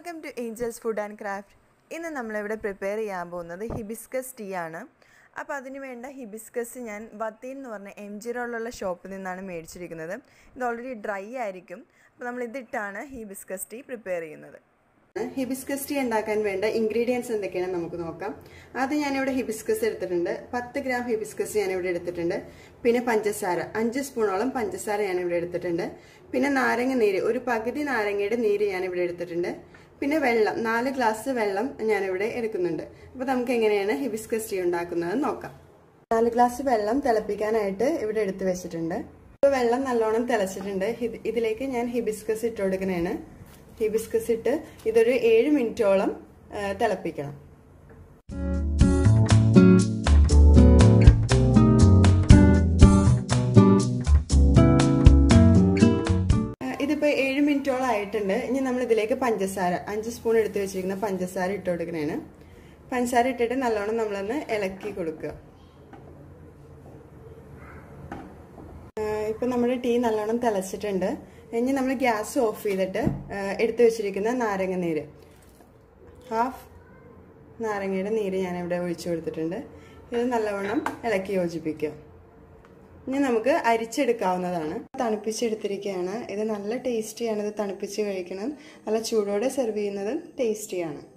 welcome to angels food and craft ഇന്ന് നമ്മളിവിടെ prepare ചെയ്യാൻ പോകുന്നത് ഹിബിസ്കസ് ടീ ആണ് അപ്പോൾ അതിന് വേണ്ട ഹിബിസ്കസ് ഞാൻ വത്തീൻ എന്ന് പറഞ്ഞ എം ജി റോളിലുള്ള ഷോപ്പിൽ നിന്നാണ് മേടിച്ചിരിക്കുന്നത് ഇത് ഓൾറെഡി ഡ്രൈ ആയിരിക്കും അപ്പോൾ നമ്മൾ ഇതിട്ടാണ് ഹിബിസ്കസ് ടീ പ്രിപ്പയർ ചെയ്യുന്നത് ഹിബിസ്കസ് ടീ ഉണ്ടാക്കാൻ വേണ്ട ഇൻഗ്രീഡിയൻസ് എന്തൊക്കെയാണ് നമുക്ക് നോക്കാം ആദ്യം ഞാനിവിടെ ഹിബിസ്കസ് എടുത്തിട്ടുണ്ട് പത്ത് ഗ്രാം ഹിബിസ്കസ് ഞാനിവിടെ എടുത്തിട്ടുണ്ട് പിന്നെ പഞ്ചസാര അഞ്ച് സ്പൂണോളം പഞ്ചസാര ഞാനിവിടെ എടുത്തിട്ടുണ്ട് പിന്നെ നാരങ്ങ നീര് ഒരു പകുതി നാരങ്ങയുടെ നീര് ഞാനിവിടെ എടുത്തിട്ടുണ്ട് പിന്നെ വെള്ളം നാല് ഗ്ലാസ് വെള്ളം ഞാനിവിടെ എടുക്കുന്നുണ്ട് അപ്പോൾ നമുക്ക് എങ്ങനെയാണ് ഹിബിസ്കസ് ടീ ഉണ്ടാക്കുന്നത് നോക്കാം നാല് ഗ്ലാസ് വെള്ളം തിളപ്പിക്കാനായിട്ട് ഇവിടെ എടുത്തു വെച്ചിട്ടുണ്ട് ഇപ്പോൾ വെള്ളം നല്ലോണം തിളച്ചിട്ടുണ്ട് ഇതിലേക്ക് ഞാൻ ഹിബിസ്കസ് ഇട്ട് കൊടുക്കുന്നതാണ് ഹിബിസ്കസ് ഇട്ട് ഇതൊരു ഏഴ് മിനിറ്റോളം തിളപ്പിക്കണം ഇതിപ്പോൾ ഏഴ് മിനിറ്റോളം ആയിട്ടുണ്ട് ഇനി നമ്മൾ ഇതിലേക്ക് പഞ്ചസാര അഞ്ച് സ്പൂൺ എടുത്ത് വെച്ചിരിക്കുന്ന പഞ്ചസാര ഇട്ട് കൊടുക്കണേന് പഞ്ചസാര ഇട്ടിട്ട് നല്ലോണം നമ്മളൊന്ന് ഇളക്കി കൊടുക്കുക ഇപ്പം നമ്മുടെ ടീ നല്ലോണം തിളച്ചിട്ടുണ്ട് ഇനി നമ്മൾ ഗ്യാസ് ഓഫ് ചെയ്തിട്ട് എടുത്തു വെച്ചിരിക്കുന്ന നാരങ്ങ നീര് ഹാഫ് നാരങ്ങയുടെ നീര് ഞാനിവിടെ ഒഴിച്ചു കൊടുത്തിട്ടുണ്ട് ഇത് നല്ലവണ്ണം ഇളക്കി യോജിപ്പിക്കുക ഇനി നമുക്ക് അരിച്ചെടുക്കാവുന്നതാണ് തണുപ്പിച്ചെടുത്തിരിക്കുകയാണ് ഇത് നല്ല ടേസ്റ്റിയാണ് ഇത് തണുപ്പിച്ച് കഴിക്കണം നല്ല ചൂടോടെ സെർവ് ചെയ്യുന്നത് ടേസ്റ്റിയാണ്